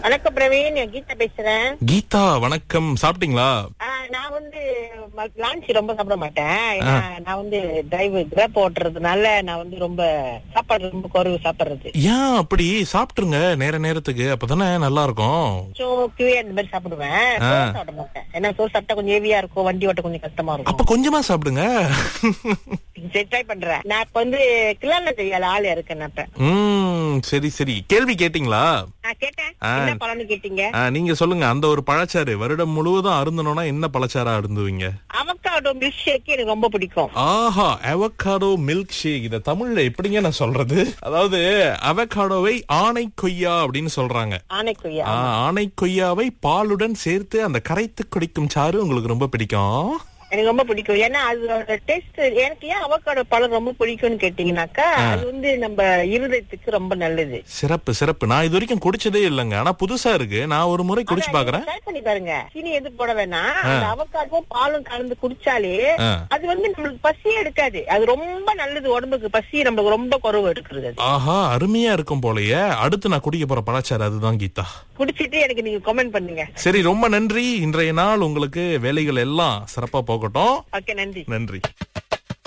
வணக்கம் பிரவீன் நான் கீதா பேசுறேன் கீதா வணக்கம் சாப்பிட்டீங்களா ஆ, நான் வந்து லான்ச் ரொம்ப சாப்பிட மாட்டேன் ஏன்னா, நான் வந்து டிரைவ் கிராப் ஓட்டுறதுனால நான் வந்து ரொம்ப சாப்பாடு ரொம்ப குறைவு சாப்பிடுறது ஏன் அப்படி சாப்பிட்டுருங்க நேர நேரத்துக்கு அப்பதானே நல்லா இருக்கும் சோ கியூஏ அந்த மாதிரி சாப்பிடுவேன் சோறு சாப்பிட மாட்டேன் ஏன்னா சோறு சாப்பிட்டா கொஞ்சம் ஹெவியா இருக்கும் வண்டி ஓட்ட கொஞ்சம் கஷ்டமா இருக்கும் அப்ப கொஞ்சமா சாப்பிடுங்க சரி ட்ரை பண்றேன் நான் இப்ப வந்து கிளான செய்யாத ஆள் இருக்கேன் நான் இப்ப ம் சரி சரி கேள்வி கேட்டீங்களா நான் கேட்டேன் ஆ. என்ன பலன்னு கேட்டீங்க ஆ, நீங்க சொல்லுங்க அந்த ஒரு பழச்சாறு வருடம் முழுவதும் அருந்தணும்னா என்ன பழச்சாரா அருந்துவீங்க அவக்காடோ மில்க் ஷேக் எனக்கு ரொம்ப பிடிக்கும் ஆஹா அவகாடோ மில்க் ஷேக் இத தமிழ்ல எப்படிங்க நான் சொல்றது அதாவது அவகாடோவை ஆணை கொய்யா அப்படின்னு சொல்றாங்க ஆனைக்குய்யா ஆ, ஆணை கொய்யாவை பாலுடன் சேர்த்து அந்த கரைத்து குடிக்கும் சாறு உங்களுக்கு ரொம்ப பிடிக்கும் எனக்கு ரொம்ப பிடிக்கும் ஏன்னா அதோட டேஸ்ட் எனக்கு ஏன் அவக்காடோ பழம் ரொம்ப பிடிக்கும்னு கேட்டீங்கன்னாக்கா அது வந்து நம்ம இருதயத்துக்கு ரொம்ப நல்லது சிறப்பு சிறப்பு நான் இது வரைக்கும் குடிச்சதே இல்லைங்க ஆனா புதுசா இருக்கு நான் ஒரு முறை குடிச்சு பாக்குறேன் ட்ரை பண்ணி பாருங்க சீனி எது போட வேணாம் அந்த அவக்காடும் பாலும் கலந்து குடிச்சாலே ஆ. அது வந்து நம்மளுக்கு பசியே எடுக்காது அது ரொம்ப நல்லது உடம்புக்கு பசி நம்மளுக்கு ரொம்ப குறைவு எடுக்கிறது அது ஆஹா அருமையா இருக்கும் போலயே அடுத்து நான் குடிக்க போற பழச்சாறு அதுதான் கீதா குடிச்சிட்டு எனக்கு நீங்க கமெண்ட் பண்ணுங்க சரி ரொம்ப நன்றி இன்றைய நாள் உங்களுக்கு வேலைகள் எல்லாம் சிறப்பா போகட்டும் ஓகே நன்றி நன்றி